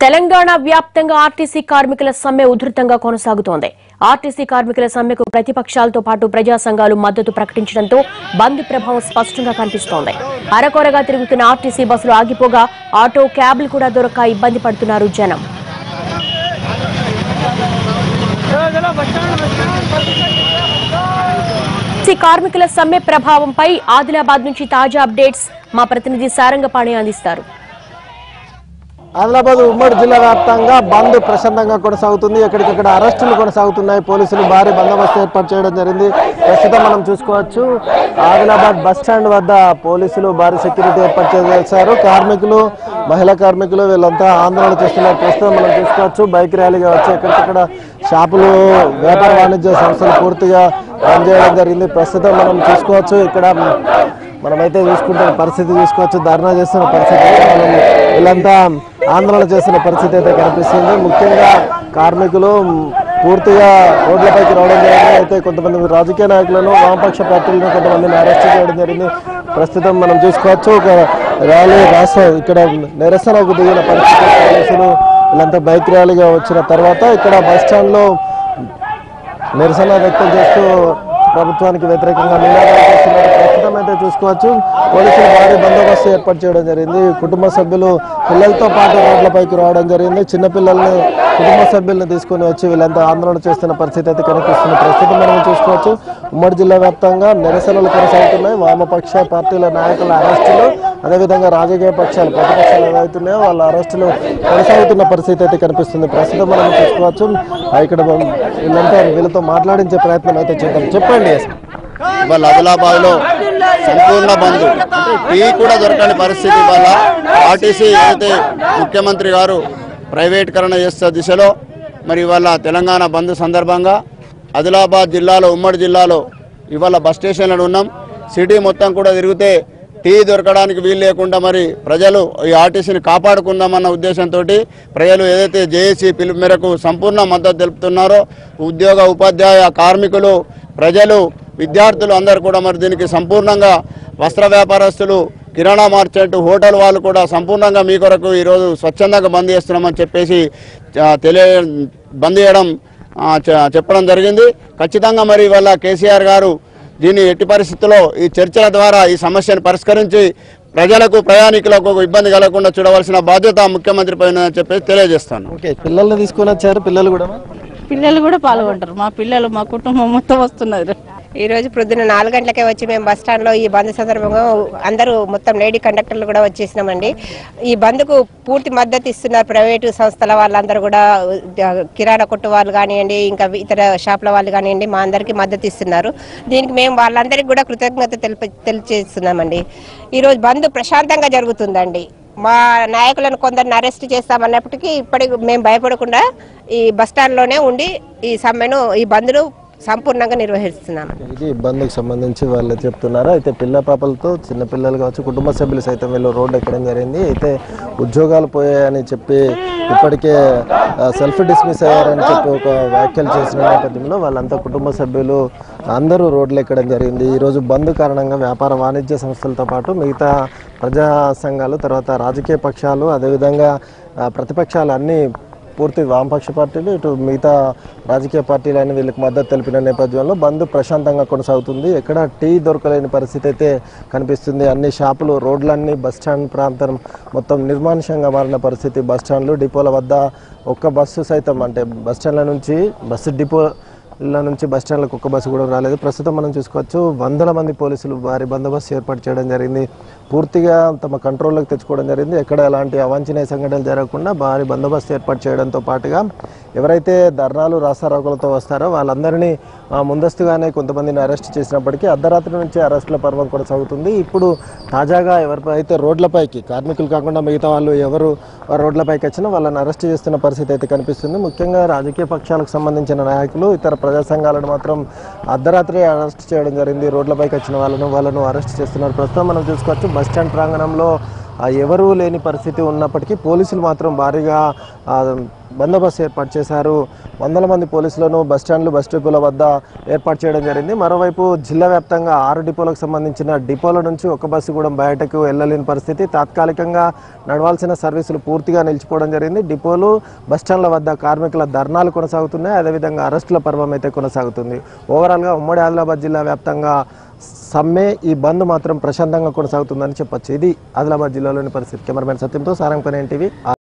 తెలంగాణ వ్యాప్తంగా ఆర్టీసీ కార్మికుల సమ్మె ఉధృతంగా కొనసాగుతోంది ఆర్టీసీ కార్మికుల సమ్మెకు ప్రతిపక్షాలతో పాటు ప్రజా సంఘాలు మద్దతు ప్రకటించడంతో బంద్ ప్రభావం స్పష్టంగా కనిపిస్తోంది అరకొరగా తిరుగుతున్న ఆర్టీసీ బస్సులు ఆగిపోగా ఆటో క్యాబ్లు కూడా దొరక్క ఇబ్బంది పడుతున్నారు జనం ఆర్టీసీ కార్మికుల సమ్మె ప్రభావంపై ఆదిలాబాద్ నుంచి తాజా అప్డేట్స్ మా ప్రతినిధి సారంగపాణి అందిస్తారు ఆదిలాబాద్ ఉమ్మడి జిల్లా వ్యాప్తంగా బంద్ ప్రశాంతంగా కొనసాగుతుంది ఎక్కడికక్కడ అరెస్టులు కొనసాగుతున్నాయి పోలీసులు భారీ బందోబస్తు ఏర్పాటు చేయడం జరిగింది ప్రస్తుతం మనం చూసుకోవచ్చు ఆదిలాబాద్ బస్ స్టాండ్ వద్ద పోలీసులు భారీ సెక్యూరిటీ ఏర్పాటు చేశారు కార్మికులు మహిళా కార్మికులు వీళ్ళంతా ఆందోళన చేస్తున్నారు ప్రస్తుతం మనం చూసుకోవచ్చు బైక్ ర్యాలీగా వచ్చి ఎక్కడికక్కడ షాపులు వ్యాపార వాణిజ్య సంస్థలు పూర్తిగా బంద్ చేయడం జరిగింది ప్రస్తుతం మనం చూసుకోవచ్చు ఇక్కడ మనమైతే చూసుకుంటున్న పరిస్థితి చూసుకోవచ్చు ధర్నా చేస్తున్న పరిస్థితి మనం వీళ్ళంతా ఆందోళన చేస్తున్న పరిస్థితి అయితే కనిపిస్తుంది ముఖ్యంగా కార్మికులు పూర్తిగా రోడ్లపైకి రావడం జరిగింది అయితే కొంతమంది రాజకీయ నాయకులను వామపక్ష పార్టీలను కొంతమందిని అరెస్ట్ చేయడం జరిగింది ప్రస్తుతం మనం చూసుకోవచ్చు ఒక ర్యాలీ రాష్ట్ర ఇక్కడ నిరసనకు దిగిన పరిస్థితి పోలీసులు వీళ్ళంతా బైక్ ర్యాలీగా వచ్చిన తర్వాత ఇక్కడ బస్ స్టాండ్లో నిరసన వ్యక్తం చేస్తూ ప్రభుత్వానికి వ్యతిరేకంగా నినాదాలు చేస్తున్నారు ప్రస్తుతం అయితే చూసుకోవచ్చు పోలీసులు భారీ బందోబస్తు ఏర్పాటు చేయడం జరిగింది కుటుంబ సభ్యులు పిల్లలతో పాటు రోడ్లపైకి రావడం జరిగింది చిన్నపిల్లల్ని కుటుంబ సభ్యులను తీసుకొని వచ్చి వీళ్ళంతా ఆందోళన చేస్తున్న పరిస్థితి అయితే కనిపిస్తుంది ప్రస్తుతం మనం చూసుకోవచ్చు ఉమ్మడి జిల్లా వ్యాప్తంగా నిరసనలు కొనసాగుతున్నాయి వామపక్ష పార్టీల నాయకుల అరెస్టులు అదేవిధంగా రాజకీయ పక్షాలు ప్రతిపక్షాలు ఏవైతున్నాయో వాళ్ళ అరెస్టులు కొనసాగుతున్న పరిస్థితి అయితే కనిపిస్తుంది ప్రస్తుతం మనం చూసుకోవచ్చు ఆ, ఇక్కడ మనం వీళ్ళంతా వీళ్ళతో మాట్లాడించే ప్రయత్నం అయితే చేద్దాం చెప్పండి ఇవాళ ఆదిలాబాద్ లో సంపూర్ణ బంద్ టీ కూడా దొరకని పరిస్థితి వల్ల ఆర్టీసీ ఏదైతే ముఖ్యమంత్రి గారు ప్రైవేటీకరణ చేస్తున్న దిశలో మరి ఇవాళ తెలంగాణ బంద్ సందర్భంగా ఆదిలాబాద్ జిల్లాలో ఉమ్మడి జిల్లాలో ఇవాళ బస్ స్టేషన్లో ఉన్నాం సిటీ మొత్తం కూడా తిరిగితే టీ దొరకడానికి వీలు లేకుండా మరి ప్రజలు ఈ ఆర్టీసీని కాపాడుకుందామన్న ఉద్దేశంతో ప్రజలు ఏదైతే జేఏసీ పిలుపు మేరకు సంపూర్ణ మద్దతు తెలుపుతున్నారో ఉద్యోగ ఉపాధ్యాయ కార్మికులు ప్రజలు విద్యార్థులు అందరూ కూడా మరి దీనికి సంపూర్ణంగా వస్త్ర వ్యాపారస్తులు కిరాణా మార్చెంట్ హోటల్ వాళ్ళు కూడా సంపూర్ణంగా మీ కొరకు ఈరోజు స్వచ్ఛందంగా బంద్ చేస్తున్నామని చెప్పేసి ఆ, తెలియ బంద్ చేయడం ఆ, చె- చెప్పడం జరిగింది ఖచ్చితంగా మరి ఇవాళ కేసీఆర్ గారు దీన్ని ఎట్టి పరిస్థితుల్లో ఈ చర్చల ద్వారా ఈ సమస్యను పరిష్కరించి ప్రజలకు ప్రయాణికులకు ఇబ్బంది కలగకుండా చూడవలసిన బాధ్యత ముఖ్యమంత్రి పైన చెప్పేసి తెలియజేస్తాను ఓకే పిల్లల్ని తీసుకొని వచ్చారు పిల్లలు కూడా పిల్లలు కూడా పాల్గొంటారు మా పిల్లలు మా కుటుంబం మొత్తం వస్తున్నారు ఈ రోజు ప్రొద్దున నాలుగు గంటలకే వచ్చి మేము బస్ స్టాండ్ లో ఈ బంద్ సందర్భంగా అందరూ మొత్తం లేడీ కండక్టర్లు కూడా వచ్చేసినామండి ఈ బంద్కు పూర్తి మద్దతు ఇస్తున్నారు ప్రైవేటు సంస్థల వాళ్ళందరూ కూడా ఆ, కిరాణా కొట్టు వాళ్ళు కానివ్వండి ఇంకా ఇతర షాపుల వాళ్ళు కానివ్వండి మా అందరికీ మద్దతు ఇస్తున్నారు దీనికి మేము వాళ్ళందరికీ కూడా కృతజ్ఞత తెలిప తెలియజేస్తున్నామండి ఈ రోజు బంద్ ప్రశాంతంగా జరుగుతుందండి మా నాయకులను కొందరిని అరెస్ట్ చేస్తామన్నప్పటికీ ఇప్పటికి మేము భయపడకుండా ఈ బస్ స్టాండ్లోనే ఉండి ఈ సమ్మెను ఈ బంద్ను సంపూర్ణంగా నిర్వహిస్తున్నాము ఇది ఇబ్బందికి సంబంధించి వాళ్ళు చెప్తున్నారు అయితే పిల్ల పాపలతో చిన్న పిల్లలు కావచ్చు కుటుంబ సభ్యులు సైతం వీళ్ళు రోడ్డు ఎక్కడం జరిగింది అయితే ఉద్యోగాలు పోయాయని చెప్పి ఇప్పటికే సెల్ఫ్ డిస్మిస్ అయ్యారని చెప్పి ఒక వ్యాఖ్యలు చేసిన నేపథ్యంలో వాళ్ళంతా కుటుంబ సభ్యులు అందరూ రోడ్లు ఎక్కడం జరిగింది ఈరోజు బంద్ కారణంగా వ్యాపార వాణిజ్య సంస్థలతో పాటు మిగతా ప్రజా సంఘాలు తర్వాత రాజకీయ పక్షాలు అదేవిధంగా ఆ, ప్రతిపక్షాలు అన్నీ పూర్తి వామపక్ష పార్టీలు ఇటు మిగతా రాజకీయ పార్టీలైన వీళ్ళకి మద్దతు తెలిపిన నేపథ్యంలో బంద్ ప్రశాంతంగా కొనసాగుతుంది ఎక్కడ టీ దొరకలేని పరిస్థితి అయితే కనిపిస్తుంది అన్ని షాపులు రోడ్లన్నీ బస్ స్టాండ్ ప్రాంతం మొత్తం నిర్మానుష్యంగా మారిన పరిస్థితి బస్ స్టాండ్లు డిపోల వద్ద ఒక్క బస్సు సైతం అంటే బస్ స్టాండ్ల నుంచి బస్సు డిపో ఇళ్ళ నుంచి బస్ స్టాండ్లకు ఒక్క బస్సు కూడా రాలేదు ప్రస్తుతం మనం చూసుకోవచ్చు వందల మంది పోలీసులు భారీ బందోబస్తు ఏర్పాటు చేయడం జరిగింది పూర్తిగా తమ కంట్రోల్లోకి తెచ్చుకోవడం జరిగింది ఎక్కడ ఎలాంటి అవాంఛనీయ సంఘటనలు జరగకుండా భారీ బందోబస్తు ఏర్పాటు చేయడంతో పాటుగా ఎవరైతే ధర్నాలు రాస్తారోకలతో వస్తారో వాళ్ళందరినీ ఆ, ముందస్తుగానే కొంతమందిని అరెస్ట్ చేసినప్పటికీ అర్ధరాత్రి నుంచి అరెస్టుల పర్వం కొనసాగుతుంది ఇప్పుడు తాజాగా ఎవరిపైతే రోడ్లపైకి కార్మికులు కాకుండా మిగతా వాళ్ళు ఎవరు ఆ రోడ్లపైకి వచ్చినా వాళ్ళని అరెస్ట్ చేస్తున్న పరిస్థితి అయితే కనిపిస్తుంది ముఖ్యంగా రాజకీయ పక్షాలకు సంబంధించిన నాయకులు ఇతర ప్రజా సంఘాలను మాత్రం అర్ధరాత్రి అరెస్ట్ చేయడం జరిగింది రోడ్లపైకి వచ్చిన వాళ్ళను వాళ్ళను అరెస్ట్ చేస్తున్నారు ప్రస్తుతం మనం చూసుకోవచ్చు బస్ స్టాండ్ ప్రాంగణంలో ఆ, ఎవరూ లేని పరిస్థితి ఉన్నప్పటికీ పోలీసులు మాత్రం భారీగా ఆ, బందోబస్తు ఏర్పాటు చేశారు వందల మంది పోలీసులను బస్ స్టాండ్లు బస్ డిపోల వద్ద ఏర్పాటు చేయడం జరిగింది మరోవైపు జిల్లా వ్యాప్తంగా ఆరు డిపోలకు సంబంధించిన డిపోల నుంచి ఒక బస్సు కూడా బయటకు వెళ్ళలేని పరిస్థితి తాత్కాలికంగా నడవాల్సిన సర్వీసులు పూర్తిగా నిలిచిపోవడం జరిగింది డిపోలు బస్ స్టాండ్ల వద్ద కార్మికుల ధర్నాలు కొనసాగుతున్నాయి అదేవిధంగా అరెస్టుల పర్వం అయితే కొనసాగుతుంది ఓవరాల్గా ఉమ్మడి ఆదిలాబాద్ జిల్లా వ్యాప్తంగా సమ్మె ఈ బంద్ మాత్రం ప్రశాంతంగా కొనసాగుతుందని చెప్పొచ్చు ఇది ఆదిలాబాద్ జిల్లాలోని పరిస్థితి కెమెరామెన్ సత్యంతో సారంగపని ఎన్టీవీ